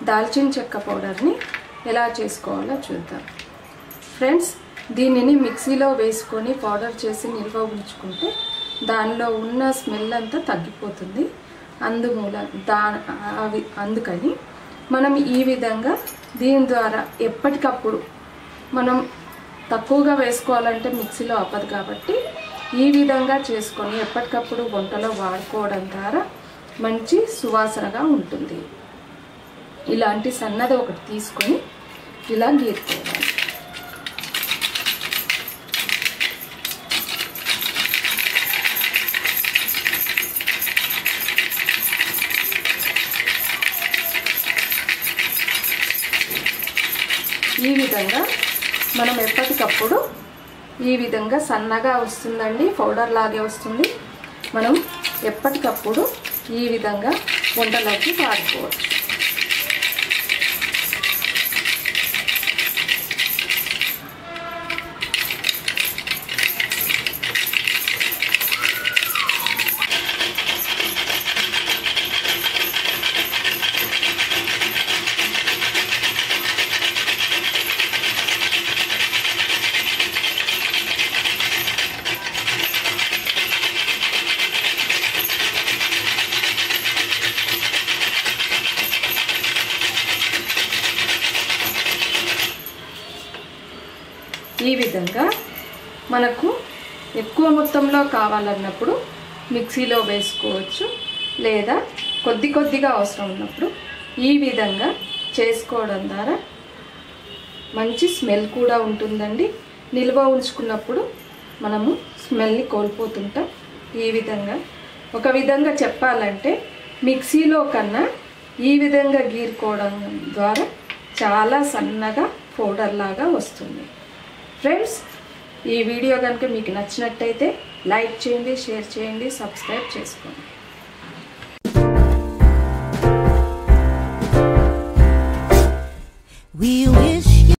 దాల్చిన చెక్క పౌడర్ని ఎలా చేసుకోవాలో చూద్దాం ఫ్రెండ్స్ దీనిని మిక్సీలో వేసుకొని పౌడర్ చేసి నిల్వ ఉంచుకుంటే దానిలో ఉన్న స్మెల్ అంతా తగ్గిపోతుంది అందుమూల దా అవి అందుకని మనం ఈ విధంగా దీని ద్వారా ఎప్పటికప్పుడు మనం తక్కువగా వేసుకోవాలంటే మిక్సీలో అవ్వదు కాబట్టి ఈ విధంగా చేసుకొని ఎప్పటికప్పుడు వంటలో వాడుకోవడం ద్వారా మంచి సువాసనగా ఉంటుంది ఇలాంటి సన్నది ఒకటి తీసుకొని ఇలా గీరుకోవాలి ఈ విధంగా మనం ఎప్పటికప్పుడు ఈ విధంగా సన్నగా వస్తుందండి పౌడర్ లాగే వస్తుంది మనం ఎప్పటికప్పుడు ఈ విధంగా వంటలోకి వాడుకోవచ్చు ఈ విధంగా మనకు ఎక్కువ మొత్తంలో కావాలన్నప్పుడు మిక్సీలో వేసుకోవచ్చు లేదా కొద్ది కొద్దిగా అవసరం ఉన్నప్పుడు ఈ విధంగా చేసుకోవడం ద్వారా మంచి స్మెల్ కూడా ఉంటుందండి నిల్వ ఉంచుకున్నప్పుడు మనము స్మెల్ని కోల్పోతుంటాం ఈ విధంగా ఒక విధంగా చెప్పాలంటే మిక్సీలో కన్నా ఈ విధంగా గీరుకోవడం ద్వారా చాలా సన్నగా పౌడర్ లాగా వస్తుంది ఫ్రెండ్స్ ఈ వీడియో కనుక మీకు నచ్చినట్టయితే లైక్ చేయండి షేర్ చేయండి సబ్స్క్రైబ్ చేసుకోండి We will